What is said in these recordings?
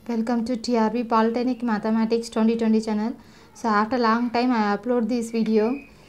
Welcome to TRB Polytechnic Mathematics 2020 channel. So after long time I upload this video.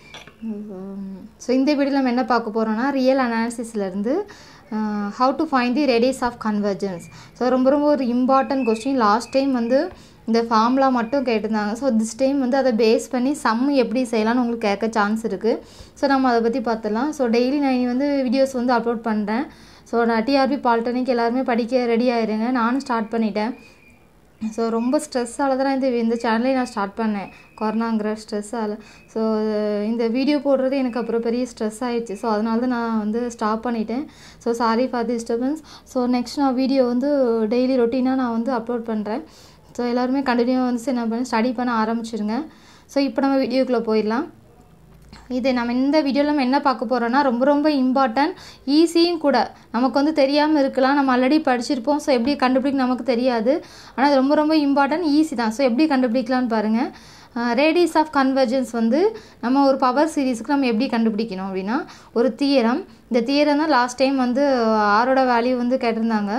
So இந்த வீடியோவில் நம்ம என்ன பார்க்க போகிறோம்னா ரியல் அனாலிசிஸ்லேருந்து how to find the radius of convergence so ரொம்ப ரொம்ப ஒரு இம்பார்ட்டன்ட் கொஸ்டின் லாஸ்ட் டைம் வந்து இந்த ஃபார்முலா மட்டும் கேட்டிருந்தாங்க ஸோ திஸ் டைம் வந்து அதை பேஸ் பண்ணி சம் எப்படி செய்யலாம்னு உங்களுக்கு கேட்க சான்ஸ் இருக்குது ஸோ நம்ம அதை பற்றி பார்த்துடலாம் ஸோ டெய்லி நான் வந்து வீடியோஸ் வந்து அப்லோட் பண்ணுறேன் ஸோ நான் டிஆர்பி பாலிடெக்னிக் எல்லாருமே படிக்க ரெடி ஆயிருங்க நானும் ஸ்டார்ட் பண்ணிட்டேன் ஸோ ரொம்ப ஸ்ட்ரெஸ்ஸால் தான் இந்த இந்த சேனலே நான் ஸ்டார்ட் பண்ணேன் கொரோனாங்கிற ஸ்ட்ரெஸ்ஸால் ஸோ இந்த வீடியோ போடுறது எனக்கு அப்புறம் பெரிய ஸ்ட்ரெஸ் ஆயிடுச்சு ஸோ அதனால தான் நான் வந்து ஸ்டாப் பண்ணிட்டேன் so sorry for the disturbance so next நான் வீடியோ வந்து டெய்லி ரொட்டீனாக நான் வந்து அப்லோட் பண்ணுறேன் ஸோ எல்லாருமே கண்டினியூ வந்து என்ன பண்ண ஸ்டடி பண்ண ஆரம்பிச்சிருங்க ஸோ இப்போ நம்ம வீடியோக்குள்ளே போயிடலாம் இது நம்ம இந்த வீடியோவில் நம்ம என்ன பார்க்க போகிறோன்னா ரொம்ப ரொம்ப இம்பார்ட்டன்ட் ஈஸியும் கூட நமக்கு வந்து தெரியாமல் இருக்கலாம் நம்ம ஆல்ரெடி படிச்சிருப்போம் ஸோ எப்படி கண்டுபிடிக்க நமக்கு தெரியாது ஆனால் அது ரொம்ப ரொம்ப இம்பார்ட்டன்ட் ஈஸி தான் ஸோ எப்படி கண்டுபிடிக்கலான்னு பாருங்கள் ரேடியஸ் ஆஃப் கன்வர்ஜன்ஸ் வந்து நம்ம ஒரு பவர் சீரீஸுக்கு நம்ம எப்படி கண்டுபிடிக்கணும் அப்படின்னா ஒரு தியரம் இந்த தியரம் தான் லாஸ்ட் டைம் வந்து ஆரோட வேல்யூ வந்து கேட்டிருந்தாங்க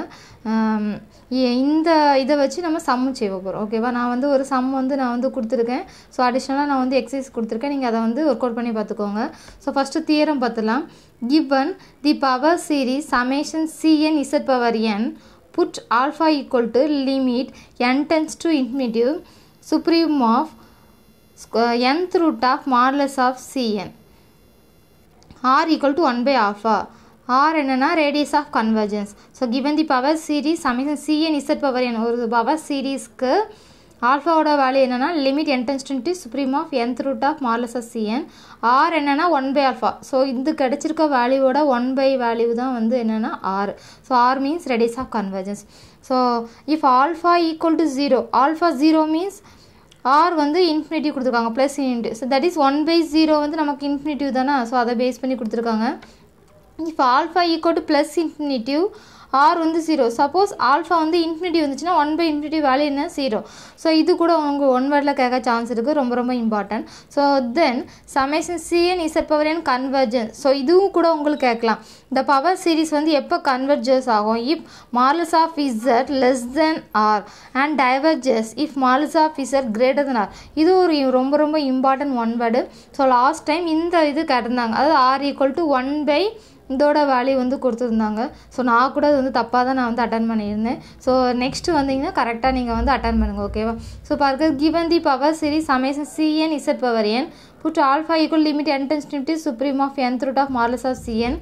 இந்த இதை வச்சு நம்ம சம் செய்ய போகிறோம் ஓகேவா நான் வந்து ஒரு சம் வந்து நான் வந்து கொடுத்துருக்கேன் ஸோ அடிஷ்னலாக நான் வந்து எக்ஸசைஸ் கொடுத்துருக்கேன் நீங்கள் அதை வந்து ஒர்க் அவுட் பண்ணி பார்த்துக்கோங்க ஸோ ஃபஸ்ட்டு தியரம் பார்த்துலாம் given the power series summation c n z power n put alpha equal to limit n tends to infinity supreme of nth root of modulus of cn r equal to 1 by alpha r என்னன்னா radius of convergence so given the power series summation cn z power n ஒரு power சீரீஸ்க்கு ஆல்ஃபாவோட value என்னன்னா limit n tends to supreme of nth root of modulus of c n r என்னன்னா one by alpha so இது கிடச்சிருக்க வேல்யூவோட one by value தான் வந்து என்னென்னா r so r means radius of convergence so if alpha equal to zero alpha zero means r வந்து infinity கொடுத்துருக்காங்க plus into so that is one by zero வந்து நமக்கு இன்ஃபினிட்டிவ் தானே ஸோ அதை base பண்ணி கொடுத்துருக்காங்க இப்போ alpha equal to plus infinity r வந்து ஜீரோ சப்போஸ் ஆல்ஃபா வந்து இன்ஃபினிட்டிவ் வந்துச்சுன்னா ஒன் பை இன்ஃபினிட்டிவ் வேல்யூ என்ன ஜீரோ ஸோ இது கூட அவங்க ஒன் வேர்டில் கேட்க சான்ஸ் இருக்குது ரொம்ப ரொம்ப important so then summation c n z power n convergence so இதுவும் கூட உங்களுக்கு கேட்கலாம் இந்த பவர் சீரிஸ் வந்து எப்போ கன்வெர்ஜஸ் ஆகும் if modulus of z less than r and diverges if modulus of z greater than r இது ஒரு ரொம்ப ரொம்ப important one word so last time இந்த இது கேட்டிருந்தாங்க அதாவது r equal to one by இதோட வேல்யூ வந்து கொடுத்துருந்தாங்க ஸோ நான் கூட அது வந்து தப்பாக தான் நான் வந்து அட்டன் பண்ணியிருந்தேன் ஸோ நெக்ஸ்ட்டு வந்தீங்கன்னா கரெக்டாக நீங்கள் வந்து அட்டன் பண்ணுங்கள் ஓகேவா ஸோ பாருங்க given the power series summation c n z power n put alpha equal limit n tends to supreme of n root of modulus of c n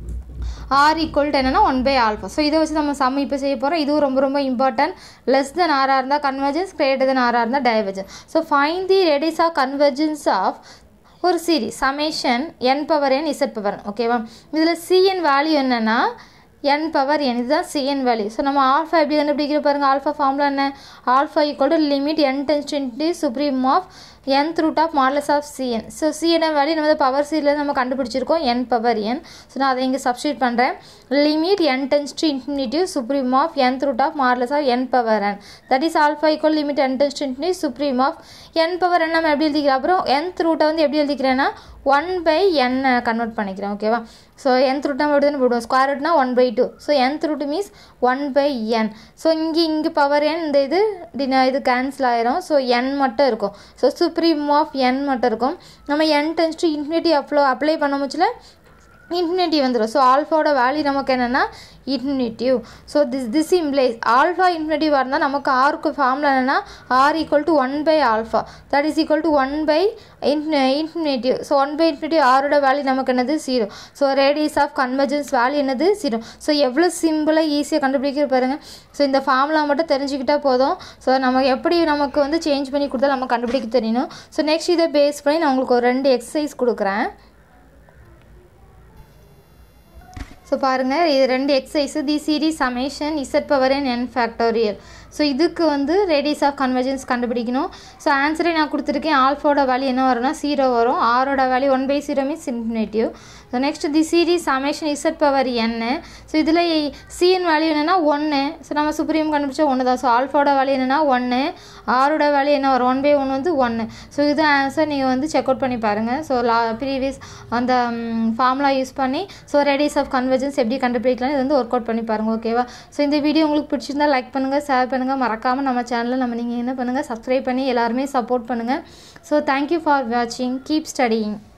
r equal to என்னன்னா ஒன் பை ஆல்ஃபா ஸோ இதை வச்சு நம்ம some இப்போ செய்ய போகிறோம் இதுவும் ரொம்ப ரொம்ப இம்பார்ட்டன்ட் லெஸ் தென் ஆராக இருந்தால் கன்வர்ஜன்ஸ் கிரேட்டர் தென் ஆராக இருந்தால் divergence so fine the radius of convergence of ஒரு series summation n power n z power ஓகேவா இதில் சிஎன் வேல்யூ என்னென்னா என் பவர் என் இதுதான் சிஎன் வேல்யூ ஸோ நம்ம ஆல்ஃபா எப்படி கண்டுபிடிக்கிற பாருங்கள் ஆல்ஃபா ஃபார்முலா என்ன alpha equal to limit n tends to supreme of nth root of modulus of c n so c n value நம்ம பவர் சீரில் நம்ம கண்டுபிடிச்சிருக்கோம் என் பவர் என் ஸோ நான் அதை இங்கே சப்ஸ்டியூட் பண்ணுறேன் limit n tends to infinity supreme of nth root of modulus of n power n that is alpha equal limit n tends to infinite supreme of n power n நம்ம எப்படி எழுதிக்கிறோம் அப்புறம் nth ரூட்டை வந்து எப்படி எழுதிக்கிறேன்னா one by n convert பண்ணிக்கிறேன் ஓகேவா ஸோ nth ரூட் நம்ம எப்படி போடுவோம் ஸ்கொயர் ரூட்னா one by two so nth root means one by n so இங்கே இங்கே பவர் என் இந்த இது இது கேன்சல் ஆயிரும் ஸோ என் மட்டும் இருக்கும் ஸோ சுப்ரீம் ஆஃப் என் மட்டும் இருக்கும் நம்ம என் டென்ஸ் டு இன்ஃபினிட்டி அப்ளோ அப்ளை பண்ண முச்சில் இன்ஃபினிட்டி வந்துடும் ஸோ ஆல்ஃபாவோட வேல்யூ நமக்கு என்னென்னா infinity so this this implies alpha infinity இருந்தால் நமக்கு ஆருக்கு ஃபார்முலா என்னென்னா r equal to one by alpha that is equal to one by infinity so one by infinity ஆரோட வேல்யூ நமக்கு என்னது zero so radius of convergence value என்னது zero so எவ்வளோ சிம்பிளாக ஈஸியாக கண்டுபிடிக்கிற பாருங்கள் ஸோ இந்த ஃபார்முலா மட்டும் தெரிஞ்சுக்கிட்டால் போதும் ஸோ நம்ம எப்படி நமக்கு வந்து சேஞ்ச் பண்ணி கொடுத்தா நம்ம கண்டுபிடிக்க தெரியணும் ஸோ நெக்ஸ்ட் இதை பேஸ் பண்ணி நான் உங்களுக்கு ஒரு ரெண்டு எக்ஸசைஸ் கொடுக்குறேன் ஸோ பாருங்கள் இது ரெண்டு exercise the series summation z power n n factorial so இதுக்கு வந்து ரேடியஸ் ஆஃப் கன்வர்ஜன்ஸ் கண்டுபிடிக்கணும் ஸோ ஆன்சரே நான் கொடுத்துருக்கேன் ஆல்ஃபோட வேல்யூ என்ன வரும்னா ஜீரோ வரும் ஆரோட value one by zero means infinity so next the series summation z power என்ன ஸோ இதில் சிஎன் வேல்யூ என்னென்னா ஒன்று ஸோ நம்ம சுப்ரீம் கண்டுபிடிச்சா ஒன்று தான் ஸோ ஆல்ஃபோட வேல்யூ என்னென்னா ஒன்று ஆரோட வேல்யூ என்ன வரும் ஒன் பை ஒன் வந்து ஒன்று ஸோ இது ஆன்சர் நீங்கள் வந்து செக் அவுட் பண்ணி பாருங்கள் ஸோ லா ப்ரீவியஸ் அந்த ஃபார்முலா யூஸ் பண்ணி ஸோ ரேடியஸ் ஆஃப் கன்வர்ஜன்ஸ் எப்படி கண்டுபிடிக்கலாம் இது வந்து ஒர்க் அவுட் பண்ணி பாருங்கள் ஓகேவா ஸோ இந்த வீடியோ உங்களுக்கு பிடிச்சிருந்தா லைக் பண்ணுங்கள் ஷேர் பண்ணுங்கள் பண்ணுங்கள் மறக்காமல் நம்ம சேனலை நம்ம நீங்கள் என்ன பண்ணுங்கள் சப்ஸ்கிரைப் பண்ணி எல்லாருமே சப்போர்ட் பண்ணுங்கள் ஸோ தேங்க்யூ ஃபார் வாட்சிங் கீப் ஸ்டடியிங்